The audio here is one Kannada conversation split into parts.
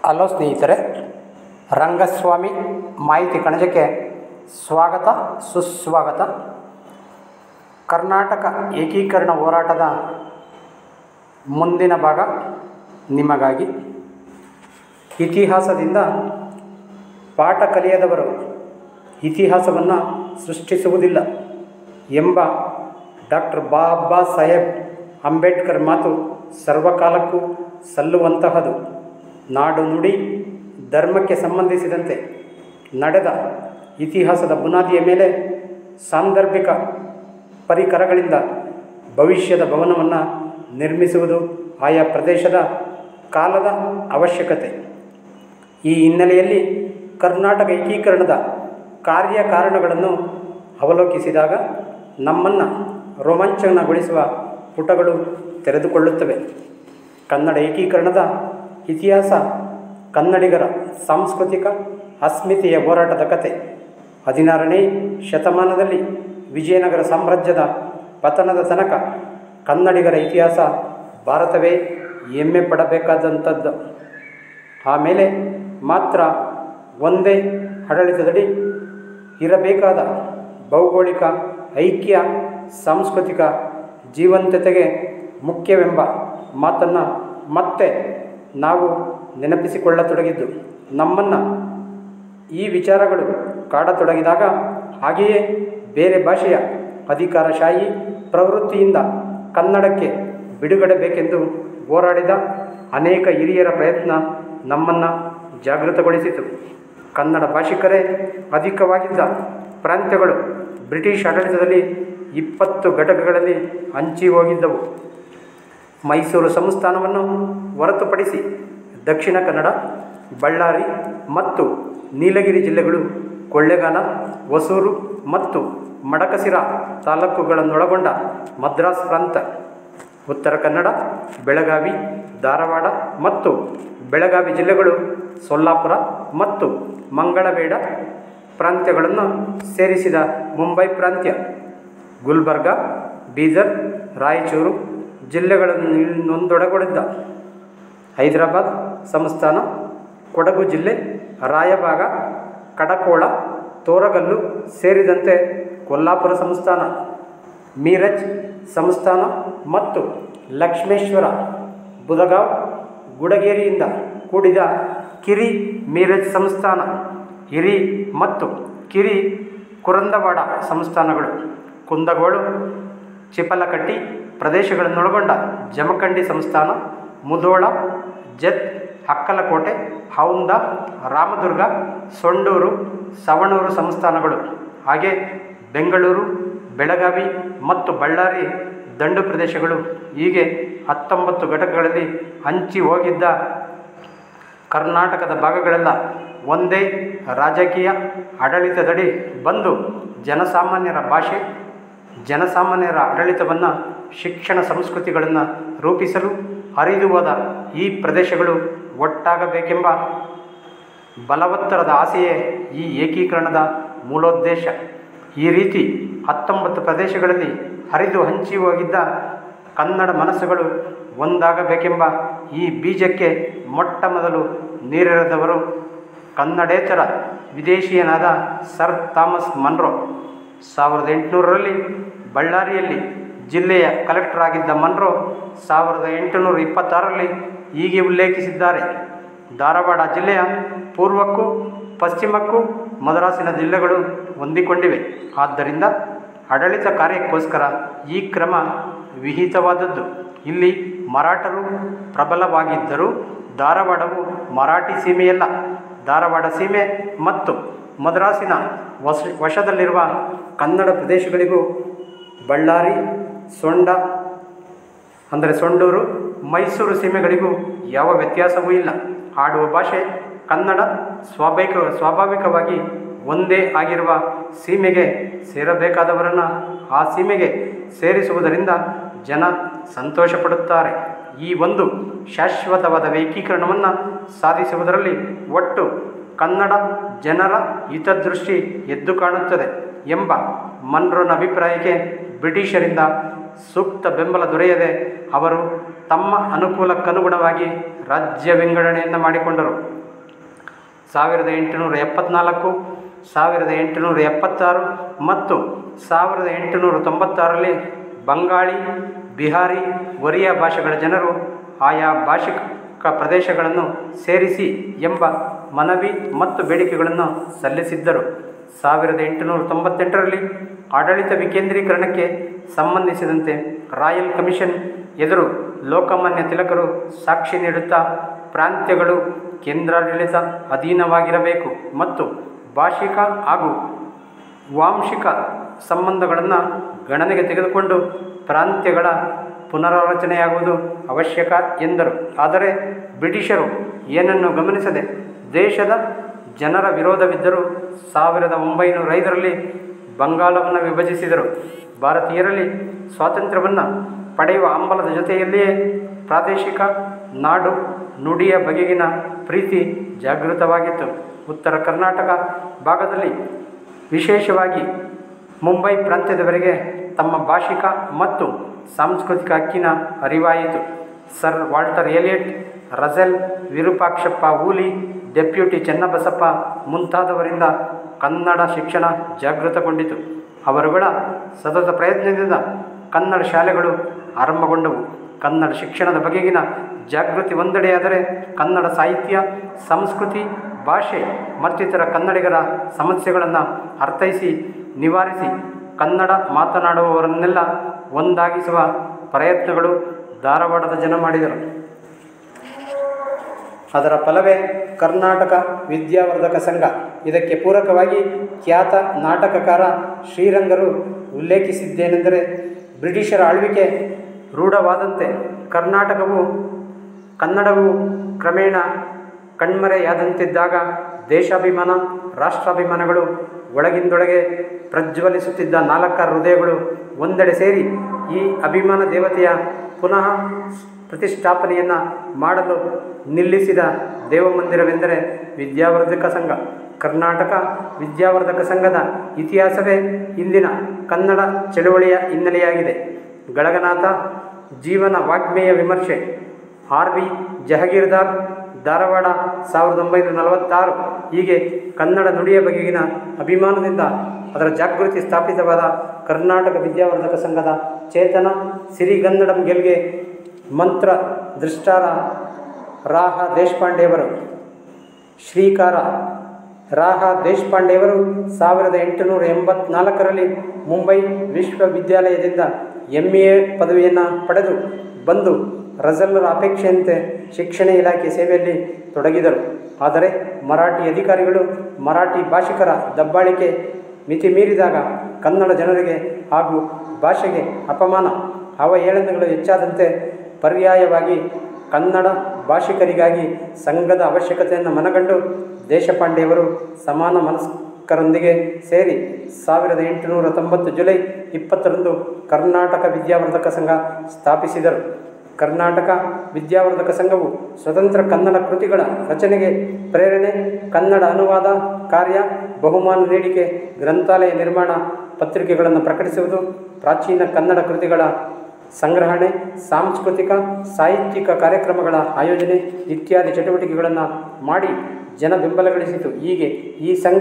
ಹಲೋ ಸ್ನೇಹಿತರೆ ರಂಗಸ್ವಾಮಿ ಮಾಹಿತಿ ಕಣಜಕ್ಕೆ ಸ್ವಾಗತ ಸುಸ್ವಾಗತ ಕರ್ನಾಟಕ ಏಕೀಕರಣ ಹೋರಾಟದ ಮುಂದಿನ ಭಾಗ ನಿಮಗಾಗಿ ಇತಿಹಾಸದಿಂದ ಪಾಠ ಕಲಿಯದವರು ಇತಿಹಾಸವನ್ನು ಸೃಷ್ಟಿಸುವುದಿಲ್ಲ ಎಂಬ ಡಾಕ್ಟರ್ ಬಾಬಾ ಸಾಹೇಬ್ ಅಂಬೇಡ್ಕರ್ ಮಾತು ಸರ್ವಕಾಲಕ್ಕೂ ಸಲ್ಲುವಂತಹದು ನಾಡು ನುಡಿ ಧರ್ಮಕ್ಕೆ ಸಂಬಂಧಿಸಿದಂತೆ ನಡೆದ ಇತಿಹಾಸದ ಬುನಾದಿಯ ಮೇಲೆ ಸಾಂದರ್ಭಿಕ ಪರಿಕರಗಳಿಂದ ಭವಿಷ್ಯದ ಭವನವನ್ನು ನಿರ್ಮಿಸುವುದು ಆಯಾ ಪ್ರದೇಶದ ಕಾಲದ ಅವಶ್ಯಕತೆ ಈ ಹಿನ್ನೆಲೆಯಲ್ಲಿ ಕರ್ನಾಟಕ ಏಕೀಕರಣದ ಕಾರ್ಯಕಾರಣಗಳನ್ನು ಅವಲೋಕಿಸಿದಾಗ ನಮ್ಮನ್ನು ರೋಮಾಂಚನಗೊಳಿಸುವ ಪುಟಗಳು ತೆರೆದುಕೊಳ್ಳುತ್ತವೆ ಕನ್ನಡ ಏಕೀಕರಣದ ಇತಿಹಾಸ ಕನ್ನಡಿಗರ ಸಾಂಸ್ಕೃತಿಕ ಅಸ್ಮಿತೆಯ ಹೋರಾಟದ ಕತೆ ಹದಿನಾರನೇ ಶತಮಾನದಲ್ಲಿ ವಿಜಯನಗರ ಸಾಮ್ರಾಜ್ಯದ ಪತನದ ತನಕ ಕನ್ನಡಿಗರ ಇತಿಹಾಸ ಭಾರತವೇ ಹೆಮ್ಮೆ ಪಡಬೇಕಾದಂಥದ್ದು ಆಮೇಲೆ ಮಾತ್ರ ಒಂದೇ ಆಡಳಿತದಡಿ ಇರಬೇಕಾದ ಭೌಗೋಳಿಕ ಐಕ್ಯ ಸಾಂಸ್ಕೃತಿಕ ಜೀವಂತತೆಗೆ ಮುಖ್ಯವೆಂಬ ಮಾತನ್ನು ಮತ್ತೆ ನಾವು ನೆನಪಿಸಿಕೊಳ್ಳತೊಡಗಿದ್ದು ನಮ್ಮನ್ನು ಈ ವಿಚಾರಗಳು ಕಾಡತೊಡಗಿದಾಗ ಹಾಗೆಯೇ ಬೇರೆ ಭಾಷೆಯ ಅಧಿಕಾರಶಾಹಿ ಪ್ರವೃತ್ತಿಯಿಂದ ಕನ್ನಡಕ್ಕೆ ಬಿಡುಗಡೆ ಬೇಕೆಂದು ಹೋರಾಡಿದ ಅನೇಕ ಹಿರಿಯರ ಪ್ರಯತ್ನ ನಮ್ಮನ್ನು ಜಾಗೃತಗೊಳಿಸಿತು ಕನ್ನಡ ಭಾಷಿಕರೇ ಅಧಿಕವಾಗಿದ್ದ ಪ್ರಾಂತ್ಯಗಳು ಬ್ರಿಟಿಷ್ ಆಡಳಿತದಲ್ಲಿ ಇಪ್ಪತ್ತು ಘಟಕಗಳಲ್ಲಿ ಹಂಚಿ ಹೋಗಿದ್ದವು ಮೈಸೂರು ಸಂಸ್ಥಾನವನ್ನು ಹೊರತುಪಡಿಸಿ ದಕ್ಷಿಣ ಕನ್ನಡ ಬಳ್ಳಾರಿ ಮತ್ತು ನೀಲಗಿರಿ ಜಿಲ್ಲೆಗಳು ಕೊಳ್ಳೇಗಾಲ ಹೊಸೂರು ಮತ್ತು ಮಡಕಸಿರ ತಾಲೂಕುಗಳನ್ನೊಳಗೊಂಡ ಮದ್ರಾಸ್ ಪ್ರಾಂತ ಉತ್ತರ ಕನ್ನಡ ಬೆಳಗಾವಿ ಧಾರವಾಡ ಮತ್ತು ಬೆಳಗಾವಿ ಜಿಲ್ಲೆಗಳು ಸೊಲ್ಲಾಪುರ ಮತ್ತು ಮಂಗಳವೇಡ ಪ್ರಾಂತ್ಯಗಳನ್ನು ಸೇರಿಸಿದ ಮುಂಬೈ ಪ್ರಾಂತ್ಯ ಗುಲ್ಬರ್ಗ ಬೀದರ್ ರಾಯಚೂರು ಜಿಲ್ಲೆಗಳನ್ನೊಂದೊಳಗೊಂಡಿದ್ದ ಹೈದರಾಬಾದ್ ಸಂಸ್ಥಾನ ಕೊಡಗು ಜಿಲ್ಲೆ ರಾಯಭಾಗ ಕಡಕೋಳ ತೋರಗಲ್ಲು ಸೇರಿದಂತೆ ಕೊಲ್ಲಾಪುರ ಸಂಸ್ಥಾನ ಮೀರಜ್ ಸಂಸ್ಥಾನ ಮತ್ತು ಲಕ್ಷ್ಮೇಶ್ವರ ಬುಧಗಾಂವ್ ಗುಡಗೇರಿಯಿಂದ ಕೂಡಿದ ಕಿರಿ ಮೀರಜ್ ಸಂಸ್ಥಾನ ಹಿರಿ ಮತ್ತು ಕಿರಿ ಕುರಂದವಾಡ ಸಂಸ್ಥಾನಗಳು ಕುಂದಗೋಳು ಚಿಪಲಕಟ್ಟಿ ಪ್ರದೇಶಗಳನ್ನೊಳಗೊಂಡ ಜಮಖಂಡಿ ಸಂಸ್ಥಾನ ಮುಧೋಳ ಜತ್ ಅಕ್ಕಲಕೋಟೆ ಹೌಂದ ರಾಮದುರ್ಗ ಸೊಂಡೂರು ಸವಣೂರು ಸಂಸ್ಥಾನಗಳು ಹಾಗೆ ಬೆಂಗಳೂರು ಬೆಳಗಾವಿ ಮತ್ತು ಬಳ್ಳಾರಿ ದಂಡು ಪ್ರದೇಶಗಳು ಹೀಗೆ ಹತ್ತೊಂಬತ್ತು ಘಟಕಗಳಲ್ಲಿ ಹಂಚಿ ಹೋಗಿದ್ದ ಕರ್ನಾಟಕದ ಭಾಗಗಳೆಲ್ಲ ಒಂದೇ ರಾಜಕೀಯ ಆಡಳಿತದಡಿ ಬಂದು ಜನಸಾಮಾನ್ಯರ ಭಾಷೆ ಜನಸಾಮಾನ್ಯರ ಆಡಳಿತವನ್ನು ಶಿಕ್ಷಣ ಸಂಸ್ಕೃತಿಗಳನ್ನು ರೂಪಿಸಲು ಹರಿದು ಹೋದ ಈ ಪ್ರದೇಶಗಳು ಒಟ್ಟಾಗಬೇಕೆಂಬ ಬಲವತ್ತರದ ಆಸೆಯೇ ಈ ಏಕೀಕರಣದ ಮೂಲೋದ್ದೇಶ ಈ ರೀತಿ ಹತ್ತೊಂಬತ್ತು ಪ್ರದೇಶಗಳಲ್ಲಿ ಹರಿದು ಹಂಚಿ ಹೋಗಿದ್ದ ಕನ್ನಡ ಮನಸ್ಸುಗಳು ಒಂದಾಗಬೇಕೆಂಬ ಈ ಬೀಜಕ್ಕೆ ಮೊಟ್ಟ ಮೊದಲು ನೀರೆರೆದವರು ಕನ್ನಡೇತರ ವಿದೇಶಿಯನಾದ ಸರ್ ಥಾಮಸ್ ಮನ್ರೋ ಸಾವಿರದ ಎಂಟುನೂರರಲ್ಲಿ ಬಳ್ಳಾರಿಯಲ್ಲಿ ಜಿಲ್ಲೆಯ ಕಲೆಕ್ಟರ್ ಆಗಿದ್ದ ಮನ್ರೋ ಸಾವಿರದ ಎಂಟುನೂರ ಇಪ್ಪತ್ತಾರರಲ್ಲಿ ಹೀಗೆ ಉಲ್ಲೇಖಿಸಿದ್ದಾರೆ ಧಾರವಾಡ ಜಿಲ್ಲೆಯ ಪೂರ್ವಕ್ಕೂ ಪಶ್ಚಿಮಕ್ಕೂ ಮದ್ರಾಸಿನ ಜಿಲ್ಲೆಗಳು ಹೊಂದಿಕೊಂಡಿವೆ ಆದ್ದರಿಂದ ಆಡಳಿತ ಕಾರ್ಯಕ್ಕೋಸ್ಕರ ಈ ಕ್ರಮ ವಿಹಿತವಾದದ್ದು ಇಲ್ಲಿ ಮರಾಠರು ಪ್ರಬಲವಾಗಿದ್ದರೂ ಧಾರವಾಡವು ಮರಾಠಿ ಸೀಮೆಯಲ್ಲ ಧಾರವಾಡ ಸೀಮೆ ಮತ್ತು ಮದ್ರಾಸಿನ ವಶ ವಶದಲ್ಲಿರುವ ಕನ್ನಡ ಪ್ರದೇಶಗಳಿಗೂ ಬಳ್ಳಾರಿ ಸೊಂಡ ಅಂದರೆ ಸೊಂಡೂರು ಮೈಸೂರು ಸೀಮೆಗಳಿಗೂ ಯಾವ ವ್ಯತ್ಯಾಸವೂ ಇಲ್ಲ ಆಡುವ ಭಾಷೆ ಕನ್ನಡ ಸ್ವಾಭಾವಿಕ ಸ್ವಾಭಾವಿಕವಾಗಿ ಒಂದೇ ಆಗಿರುವ ಸೀಮೆಗೆ ಸೇರಬೇಕಾದವರನ್ನು ಆ ಸೀಮೆಗೆ ಸೇರಿಸುವುದರಿಂದ ಜನ ಸಂತೋಷಪಡುತ್ತಾರೆ ಈ ಒಂದು ಶಾಶ್ವತವಾದ ಏಕೀಕರಣವನ್ನು ಸಾಧಿಸುವುದರಲ್ಲಿ ಒಟ್ಟು ಕನ್ನಡ ಜನರ ಹಿತದೃಷ್ಟಿ ಎದ್ದು ಕಾಣುತ್ತದೆ ಎಂಬ ಮನ್ರೋನ ಅಭಿಪ್ರಾಯಕ್ಕೆ ಬ್ರಿಟಿಷರಿಂದ ಸೂಕ್ತ ಬೆಂಬಲ ದೊರೆಯದೆ ಅವರು ತಮ್ಮ ಅನುಕೂಲಕ್ಕನುಗುಣವಾಗಿ ರಾಜ್ಯ ವಿಂಗಡಣೆಯನ್ನು ಮಾಡಿಕೊಂಡರು ಸಾವಿರದ ಎಂಟುನೂರ ಎಪ್ಪತ್ನಾಲ್ಕು ಸಾವಿರದ ಎಂಟುನೂರ ಎಪ್ಪತ್ತಾರು ಮತ್ತು ಸಾವಿರದ ಎಂಟುನೂರ ತೊಂಬತ್ತಾರರಲ್ಲಿ ಬಂಗಾಳಿ ಬಿಹಾರಿ ಒರಿಯಾ ಭಾಷೆಗಳ ಜನರು ಆಯಾ ಭಾಷಿಕ ಪ್ರದೇಶಗಳನ್ನು ಸೇರಿಸಿ ಎಂಬ ಮನವಿ ಮತ್ತು ಬೇಡಿಕೆಗಳನ್ನು ಸಲ್ಲಿಸಿದ್ದರು ಸಾವಿರದ ಎಂಟುನೂರ ತೊಂಬತ್ತೆಂಟರಲ್ಲಿ ಆಡಳಿತ ವಿಕೇಂದ್ರೀಕರಣಕ್ಕೆ ಸಂಬಂಧಿಸಿದಂತೆ ರಾಯಲ್ ಕಮಿಷನ್ ಎದುರು ಲೋಕಮಾನ್ಯ ತಿಲಕರು ಸಾಕ್ಷಿ ನೀಡುತ್ತಾ ಪ್ರಾಂತ್ಯಗಳು ಕೇಂದ್ರಾಡಳಿತ ಅಧೀನವಾಗಿರಬೇಕು ಮತ್ತು ಭಾಷಿಕ ಹಾಗೂ ವಾಂಶಿಕ ಸಂಬಂಧಗಳನ್ನು ಗಣನೆಗೆ ತೆಗೆದುಕೊಂಡು ಪ್ರಾಂತ್ಯಗಳ ಪುನರಾರಚನೆಯಾಗುವುದು ಅವಶ್ಯಕ ಎಂದರು ಆದರೆ ಬ್ರಿಟಿಷರು ಏನನ್ನು ಗಮನಿಸದೆ ದೇಶದ ಜನರ ವಿರೋಧವಿದ್ದರೂ ಸಾವಿರದ ಒಂಬೈನೂರ ಐದರಲ್ಲಿ ಬಂಗಾಳವನ್ನು ವಿಭಜಿಸಿದರು ಭಾರತೀಯರಲ್ಲಿ ಸ್ವಾತಂತ್ರ್ಯವನ್ನು ಪಡೆಯುವ ಹಂಬಲದ ಜೊತೆಯಲ್ಲಿಯೇ ಪ್ರಾದೇಶಿಕ ನಾಡು ನುಡಿಯ ಬಗೆಗಿನ ಪ್ರೀತಿ ಜಾಗೃತವಾಗಿತ್ತು ಉತ್ತರ ಕರ್ನಾಟಕ ಭಾಗದಲ್ಲಿ ವಿಶೇಷವಾಗಿ ಮುಂಬೈ ಪ್ರಾಂತ್ಯದವರೆಗೆ ತಮ್ಮ ಭಾಷಿಕ ಮತ್ತು ಸಾಂಸ್ಕೃತಿಕ ಹಕ್ಕಿನ ಅರಿವಾಯಿತು ಸರ್ ವಾಲ್ಟರ್ ಏಲಿಯಟ್ ರಜೆಲ್ ವಿರೂಪಾಕ್ಷಪ್ಪ ಹೂಲಿ ಡೆಪ್ಯೂಟಿ ಚೆನ್ನಬಸಪ್ಪ ಮುಂತಾದವರಿಂದ ಕನ್ನಡ ಶಿಕ್ಷಣ ಜಾಗೃತಗೊಂಡಿತು ಅವರುಗಳ ಸತತ ಪ್ರಯತ್ನದಿಂದ ಕನ್ನಡ ಶಾಲೆಗಳು ಆರಂಭಗೊಂಡವು ಕನ್ನಡ ಶಿಕ್ಷಣದ ಬಗೆಗಿನ ಜಾಗೃತಿ ಒಂದೆಡೆಯಾದರೆ ಕನ್ನಡ ಸಾಹಿತ್ಯ ಸಂಸ್ಕೃತಿ ಭಾಷೆ ಮತ್ತಿತರ ಕನ್ನಡಿಗರ ಸಮಸ್ಯೆಗಳನ್ನು ಅರ್ಥೈಸಿ ನಿವಾರಿಸಿ ಕನ್ನಡ ಮಾತನಾಡುವವರನ್ನೆಲ್ಲ ಒಂದಾಗಿಸುವ ಪ್ರಯತ್ನಗಳು ಧಾರವಾಡದ ಜನ ಮಾಡಿದರು ಅದರ ಫಲವೇ ಕರ್ನಾಟಕ ವಿದ್ಯಾವರ್ಧಕ ಸಂಘ ಇದಕ್ಕೆ ಪೂರಕವಾಗಿ ಖ್ಯಾತ ನಾಟಕಕಾರ ಶ್ರೀರಂಗರು ಉಲ್ಲೇಖಿಸಿದ್ದೇನೆಂದರೆ ಬ್ರಿಟಿಷರ ಆಳ್ವಿಕೆ ರೂಢವಾದಂತೆ ಕರ್ನಾಟಕವು ಕನ್ನಡವು ಕ್ರಮೇಣ ಕಣ್ಮರೆಯಾದಂತಿದ್ದಾಗ ದೇಶಾಭಿಮಾನ ರಾಷ್ಟ್ರಾಭಿಮಾನಗಳು ಒಳಗಿಂದೊಳಗೆ ಪ್ರಜ್ವಲಿಸುತ್ತಿದ್ದ ನಾಲ್ಕಾರು ಹೃದಯಗಳು ಒಂದೆಡೆ ಸೇರಿ ಈ ಅಭಿಮಾನ ದೇವತೆಯ ಪುನಃ ಪ್ರತಿಷ್ಠಾಪನೆಯನ್ನು ಮಾಡಲು ನಿಲ್ಲಿಸಿದ ದೇವಮಂದಿರವೆಂದರೆ ವಿದ್ಯಾವರ್ಧಕ ಸಂಘ ಕರ್ನಾಟಕ ವಿದ್ಯಾವರ್ಧಕ ಸಂಘದ ಇತಿಹಾಸವೇ ಇಂದಿನ ಕನ್ನಡ ಚಳುವಳಿಯ ಹಿನ್ನೆಲೆಯಾಗಿದೆ ಗಳಗನಾಥ ಜೀವನ ವಾಗ್ಮೇಯ ವಿಮರ್ಶೆ ಆರ್ ವಿ ಜಹಗೀರ್ದಾರ್ ಧಾರವಾಡ ಸಾವಿರದ ಒಂಬೈನೂರ ನಲವತ್ತಾರು ಹೀಗೆ ಕನ್ನಡ ನುಡಿಯ ಬಗೆಗಿನ ಅಭಿಮಾನದಿಂದ ಅದರ ಜಾಗೃತಿ ಸ್ಥಾಪಿತವಾದ ಕರ್ನಾಟಕ ವಿದ್ಯಾವರ್ಧಕ ಸಂಘದ ಚೇತನ ಸಿರಿಗನ್ನಡಂ ಗೆಲ್ಗೆ ಮಂತ್ರ ದೃಷ್ಟಾರ ರಾಹ ದೇಶಪಾಂಡೆಯವರು ಶ್ರೀಕಾರ ರಾಹ ದೇಶಪಾಂಡೆಯವರು ಸಾವಿರದ ಎಂಟುನೂರ ಎಂಬತ್ನಾಲ್ಕರಲ್ಲಿ ಮುಂಬೈ ವಿಶ್ವವಿದ್ಯಾಲಯದಿಂದ ಎಮ್ ಎ ಪದವಿಯನ್ನು ಪಡೆದು ಬಂದು ರಜಲ್ಲರ ಅಪೇಕ್ಷೆಯಂತೆ ಶಿಕ್ಷಣ ಇಲಾಖೆ ಸೇವೆಯಲ್ಲಿ ತೊಡಗಿದರು ಆದರೆ ಮರಾಠಿ ಅಧಿಕಾರಿಗಳು ಮರಾಠಿ ಭಾಷಿಕರ ದಬ್ಬಾಳಿಕೆ ಮಿತಿ ಮೀರಿದಾಗ ಕನ್ನಡ ಜನರಿಗೆ ಹಾಗೂ ಭಾಷೆಗೆ ಅಪಮಾನ ಅವಹೇಳನಗಳು ಹೆಚ್ಚಾದಂತೆ ಪರ್ಯಾಯವಾಗಿ ಕನ್ನಡ ಭಾಷಿಕರಿಗಾಗಿ ಸಂಘದ ಅವಶ್ಯಕತೆಯನ್ನು ಮನಗಂಡು ದೇಶಪಾಂಡೆಯವರು ಸಮಾನ ಮನಸ್ಕರೊಂದಿಗೆ ಸೇರಿ ಸಾವಿರದ ಎಂಟುನೂರ ತೊಂಬತ್ತು ಜುಲೈ ಇಪ್ಪತ್ತರಂದು ಕರ್ನಾಟಕ ವಿದ್ಯಾವರ್ಧಕ ಸಂಘ ಸ್ಥಾಪಿಸಿದರು ಕರ್ನಾಟಕ ವಿದ್ಯಾವರ್ಧಕ ಸಂಘವು ಸ್ವತಂತ್ರ ಕನ್ನಡ ಕೃತಿಗಳ ರಚನೆಗೆ ಪ್ರೇರಣೆ ಕನ್ನಡ ಅನುವಾದ ಕಾರ್ಯ ಬಹುಮಾನ ನೀಡಿಕೆ ಗ್ರಂಥಾಲಯ ನಿರ್ಮಾಣ ಪತ್ರಿಕೆಗಳನ್ನು ಪ್ರಕಟಿಸುವುದು ಪ್ರಾಚೀನ ಕನ್ನಡ ಕೃತಿಗಳ ಸಂಗ್ರಹಣೆ ಸಾಂಸ್ಕೃತಿಕ ಸಾಹಿತ್ಯಿಕ ಕಾರ್ಯಕ್ರಮಗಳ ಆಯೋಜನೆ ಇತ್ಯಾದಿ ಚಟುವಟಿಕೆಗಳನ್ನು ಮಾಡಿ ಜನ ಬೆಂಬಲ ಗಳಿಸಿತು ಹೀಗೆ ಈ ಸಂಘ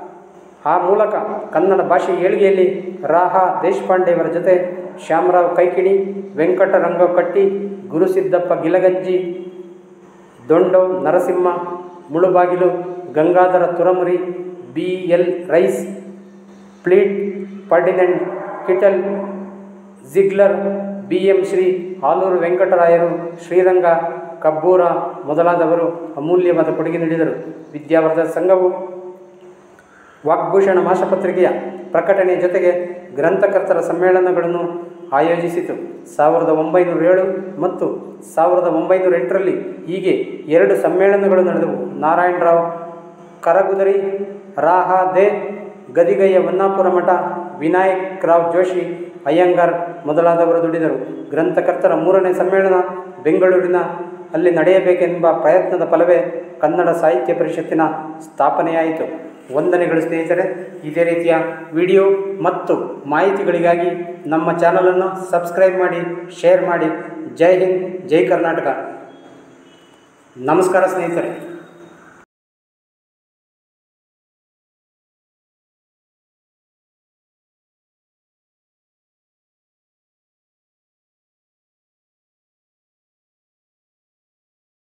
ಆ ಮೂಲಕ ಕನ್ನಡ ಭಾಷೆ ಏಳಿಗೆಯಲ್ಲಿ ರಾಹ ದೇಶಪಾಂಡೆಯವರ ಜೊತೆ Shyamrao Kaikini Venkataranga Katti Gurusiddappa Gilaganji Dondav Narasimha Mulubagilu Gangadhara Turamuri B L Rice Fleet Ferdinand Kittel Ziegler B M Shri Aluru ವೆಂಕಟರಾಯರು ಶ್ರೀರಂಗ ಕಬ್ಬೂರ ಮೊದಲಾದವರು ಅಮೂಲ್ಯವಾದ ಕೊಡುಗೆ ನೀಡಿದರು ವಿದ್ಯಾವರ್ಧಕ ಸಂಘವು ವಾಗ್ಭೂಷಣ ಮಾಸಪತ್ರಿಕೆಯ ಪ್ರಕಟಣೆಯ ಜೊತೆಗೆ ಗ್ರಂಥಕರ್ತರ ಸಮ್ಮೇಳನಗಳನ್ನು ಆಯೋಜಿಸಿತು ಸಾವಿರದ ಒಂಬೈನೂರ ಏಳು ಮತ್ತು ಸಾವಿರದ ಒಂಬೈನೂರ ಎಂಟರಲ್ಲಿ ಹೀಗೆ ಎರಡು ಸಮ್ಮೇಳನಗಳು ನಡೆದವು ನಾರಾಯಣರಾವ್ ಕರಗುದರಿ ರಾಹ ದೇ ಗದಿಗಯ್ಯ ವನ್ನಾಪುರ ಮಠ ವಿನಾಯಕ್ ರಾವ್ ಜೋಶಿ ಅಯ್ಯಂಗಾರ್ ಮೊದಲಾದವರು ದುಡಿದರು ಗ್ರಂಥಕರ್ತರ ಮೂರನೇ ಸಮ್ಮೇಳನ ಬೆಂಗಳೂರಿನ ಅಲ್ಲಿ ನಡೆಯಬೇಕೆಂಬ ಪ್ರಯತ್ನದ ಫಲವೇ ಕನ್ನಡ ಸಾಹಿತ್ಯ ಪರಿಷತ್ತಿನ ಸ್ಥಾಪನೆಯಾಯಿತು ವಂದನೆಗಳು ಸ್ನೇಹಿತರೆ ಇದೇ ರೀತಿಯ ವಿಡಿಯೋ ಮತ್ತು ಮಾಹಿತಿಗಳಿಗಾಗಿ ನಮ್ಮ ಚಾನಲನ್ನು ಸಬ್ಸ್ಕ್ರೈಬ್ ಮಾಡಿ ಶೇರ್ ಮಾಡಿ ಜೈ ಹಿಂದ್ ಜೈ ಕರ್ನಾಟಕ ನಮಸ್ಕಾರ ಸ್ನೇಹಿತರೆ